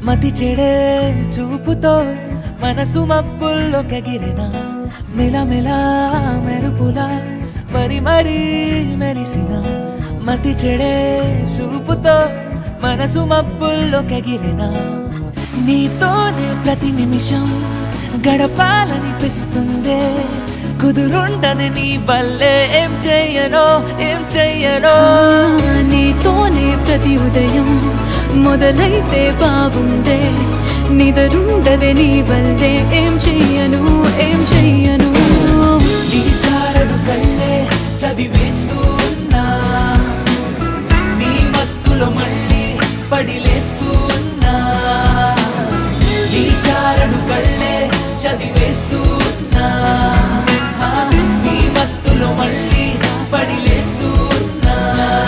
మతి చెడే చూపుతో మనసు మబ్బుల్లో కగిరిన మెలమెల మెరుపులా మరి మరి మెరిసిన మతి చెడే చూపుతో మనసు మబ్బుల్లో కగిరిన నీతోనే ప్రతి నిమిషం గడపాలనిపిస్తుందే కుదురుండదు నీ వల్లే ఏం చెయ్యనో ఏం చెయ్యనో నీతోనే ప్రతి ఉదయం మొదలైతే బాగుందే నిదరుండదే నీ వల్లే ఏం చెయ్యను ఏం చెయ్యను నీ చారడు కళ్ళే చదివేస్తూ ఉన్నా నీ మత్తులో మళ్ళీ పడిలేస్తూ ఉన్నా నీ చారడు కళ్ళే చదివేస్తూ ఉన్నా ఆ, నీ మత్తులో మళ్ళీ పడిలేస్తూ ఉన్నా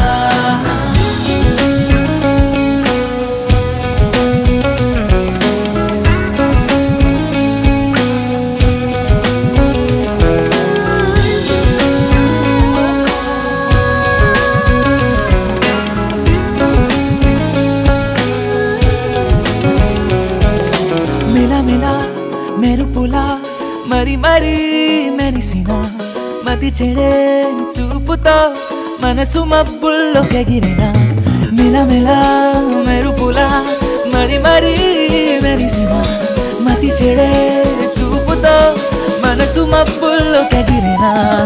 మెలమెల మెరుపులా మరి మరి మెరిసిన మతి చెడే చూపుతో మనసు మబ్బుల్లో ఎగిరిన మెలమెల మెరుపులా మరి మరి మెరిసిన మతి చెడే చూపుతో మనసు మబ్బుల్లో ఎగిరిన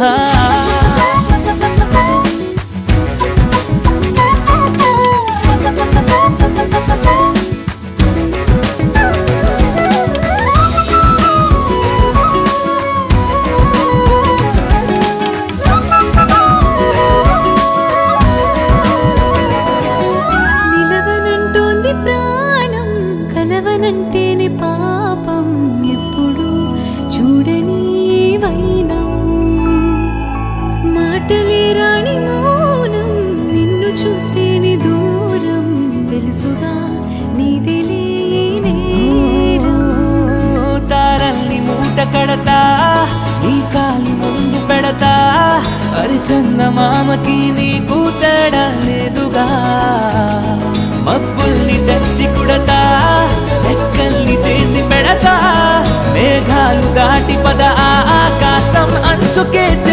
నిలవనంటోంది ప్రాణం కలవనంటేనే పాపం ఎప్పుడు చూడని వైనం మాటలే రాణి మౌనం నిన్ను చూస్తేనే దూరం తెలుసుగా నీదిలే నేరం తారల్ని మూట కడతా ఈ కాలి ముందు పెడతా అరి చందమామకి నీకు తేడా లేదుగా మబ్బుల్ని తెచ్చి కుడతా లెక్కల్ని చేసి పెడతా మేఘాలు దాటి పద ఆ ఆకాశం అంచుకే